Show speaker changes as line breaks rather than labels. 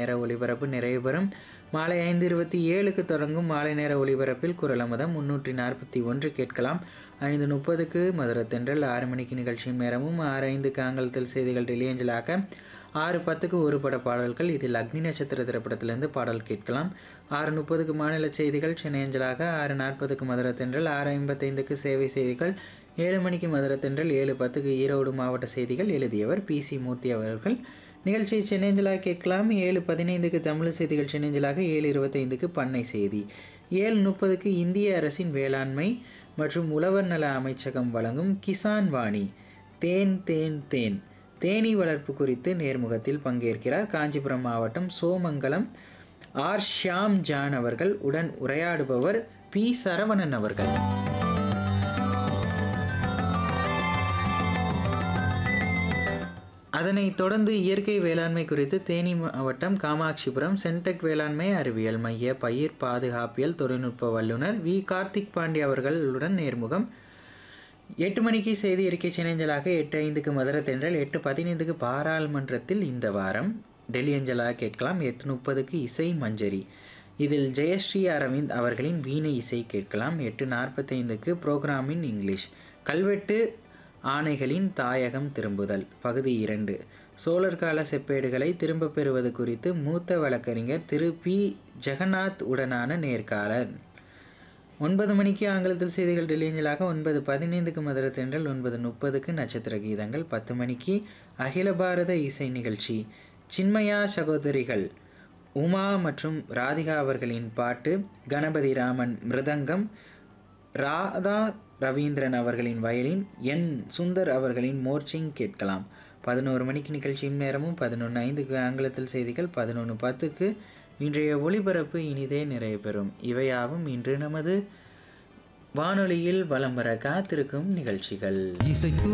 நேர ஒளிபரப்பு நிறைவு பெறும் மாலை ஐந்து இருபத்தி ஏழுக்கு தொடங்கும் மாலை நேர ஒளிபரப்பில் குரலமுதம் முன்னூற்றி நாற்பத்தி ஒன்று கேட்கலாம் ஐந்து முப்பதுக்கு மதுரத்தென்றல் ஆறு மணிக்கு நிகழ்ச்சியின் நேரமும் ஆறு ஐந்துக்கு ஆங்கிலத்தில் செய்திகள் டெலியஞ்சலாக ஆறு பத்துக்கு ஒரு பட பாடல்கள் இதில் அக்னி நட்சத்திர திரைப்படத்திலிருந்து பாடல் கேட்கலாம் ஆறு முப்பதுக்கு மாநில செய்திகள் சென்னை அஞ்சலாக ஆறு நாற்பதுக்கு மதுரத்தென்றல் ஆறு ஐம்பத்தைந்துக்கு சேவை செய்திகள் ஏழு மணிக்கு மதுரத்தென்றல் ஏழு பத்துக்கு ஈரோடு மாவட்ட செய்திகள் எழுதியவர் பி சி மூர்த்தி அவர்கள் நிகழ்ச்சி சென்னேஞ்சலாக கேட்கலாம் ஏழு பதினைந்துக்கு தமிழ் செய்திகள் சென்னேஞ்சலாக ஏழு இருபத்தைந்துக்கு பண்ணை செய்தி ஏழு முப்பதுக்கு இந்திய அரசின் வேளாண்மை மற்றும் உழவர் நல அமைச்சகம் வழங்கும் கிசான் வாணி தேன் தேன் தேன் தேனீ வளர்ப்பு குறித்து நேர்முகத்தில் பங்கேற்கிறார் காஞ்சிபுரம் மாவட்டம் சோமங்கலம் ஆர் ஷியாம் ஜான் அவர்கள் உடன் உரையாடுபவர் பி சரவணன் அவர்கள் அதனைத் தொடர்ந்து இயற்கை வேளாண்மை குறித்து தேனி மாவட்டம் காமாட்சிபுரம் சென்டெக் வேளாண்மை அறிவியல் மைய பயிர் பாதுகாப்பியல் தொழில்நுட்ப வல்லுநர் வி கார்த்திக் பாண்டி அவர்களுடன் நேர்முகம் எட்டு மணிக்கு செய்தி அறிக்கை சினைஞ்சலாக எட்டு ஐந்துக்கு மதுரை தென்றல் எட்டு பதினைந்துக்கு பாராளுமன்றத்தில் இந்த வாரம் டெல்லி அஞ்சலாக கேட்கலாம் எட்டு முப்பதுக்கு இசை மஞ்சரி இதில் ஜெயஸ்ரீ அரவிந்த் அவர்களின் வீணை இசை கேட்கலாம் எட்டு நாற்பத்தைந்துக்கு புரோகிராமின் இங்கிலீஷ் கல்வெட்டு ஆணைகளின் தாயகம் திரும்புதல் பகுதி இரண்டு சோழர் கால செப்பேடுகளை திரும்பப் பெறுவது குறித்து மூத்த வழக்கறிஞர் திரு பி ஜெகநாத் உடனான நேர்காணல் ஒன்பது மணிக்கு ஆங்கிலத்தில் செய்திகள் டெல்லியஞ்சலாக ஒன்பது பதினைந்துக்கு மதுரை தென்றல் ஒன்பது முப்பதுக்கு நட்சத்திர கீதங்கள் பத்து மணிக்கு அகில பாரத இசை நிகழ்ச்சி சின்மயா சகோதரிகள் உமா மற்றும் ராதிகா அவர்களின் பாட்டு கணபதி ராமன் மிருதங்கம் ராதா ரவீந்திரன் அவர்களின் வயலின் என் சுந்தர் அவர்களின் மோர்ச்சிங் கேட்கலாம் பதினோரு மணிக்கு நிகழ்ச்சியின் நேரமும் பதினொன்று ஐந்துக்கு ஆங்கிலத்தில் செய்திகள் பதினொன்று பத்துக்கு இன்றைய ஒளிபரப்பு இனிதே நிறைவு பெறும் இவையாவும் இன்று நமது வானொலியில் வலம் வர காத்திருக்கும் நிகழ்ச்சிகள்
இசைத்து